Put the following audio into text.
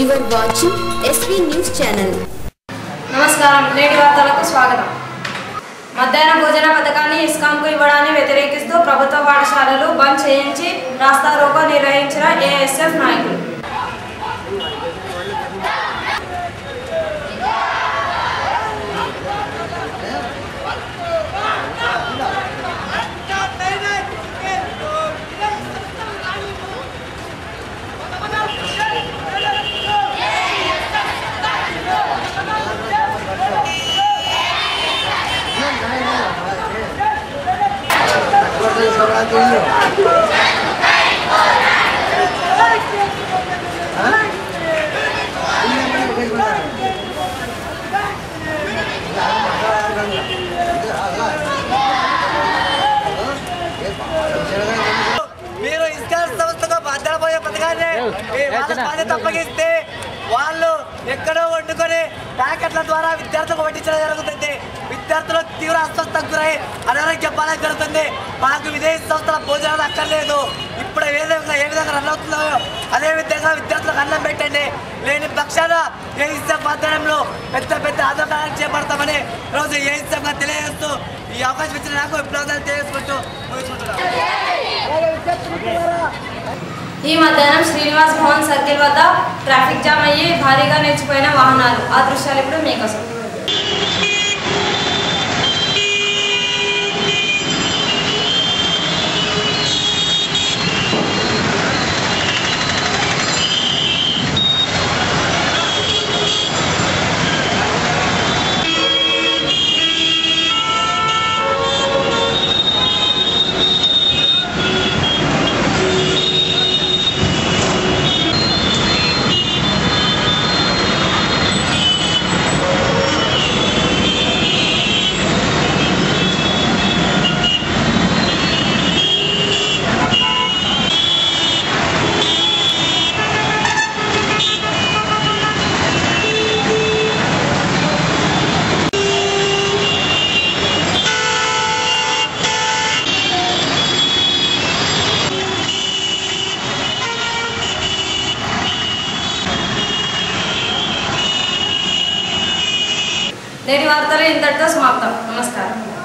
You are watching SV News Channel. నమస్కారం నేటి వార్తలకు స్వాగతం మధ్యాహ్న భోజన పథకాన్ని ఇస్కాంకు ఇవ్వడాన్ని వ్యతిరేకిస్తూ ప్రభుత్వ పాఠశాలలు బంద్ చేయించి రాస్తా రోకో నిర్వహించిన ఏఎస్ఎఫ్ నాయకులు మీరు ఇస్కాన్ సంస్థకు భద్రపోయే పథకాన్ని ఈ వాళ్ళ బాధ్యత అప్పగిస్తే వాళ్ళు ఎక్కడో వండుకొని ప్యాకెట్ల ద్వారా విద్యార్థులకు వడ్డించడం జరుగుతుంది విద్యార్థులు తీవ్ర అస్వస్థకు గురై అనారోగ్య పాలన జరుగుతుంది మాకు విదేశీ సంస్థల భోజనాలు అక్కర్లేదు ఇప్పుడు ఏ విధంగా ఏ విధంగా రన్ అవుతుందో అదే విధంగా విద్యార్థులకు అన్నం పెట్టండి లేని పక్షాన ఏఇస్ఎఫ్ ఆధ్వర్యంలో పెద్ద పెద్ద ఆందోళనలు చేపడతామని రోజు ఏఇస్ఎఫ్గా తెలియజేస్తూ ఈ అవకాశం ఇచ్చిన నాకు విప్లవాలు తెలియజేసుకుంటూ ముగించుకుంటున్నాను ఈ మధ్యాహ్నం శ్రీనివాస్ భవన్ సర్కిల్ వద్ద ట్రాఫిక్ జామ్ అయ్యి భారీగా నిలిచిపోయిన వాహనాలు ఆ దృశ్యాలు ఇప్పుడు మీకోసం నేటి వార్తలు ఇంతటితో సమాప్తం నమస్కారం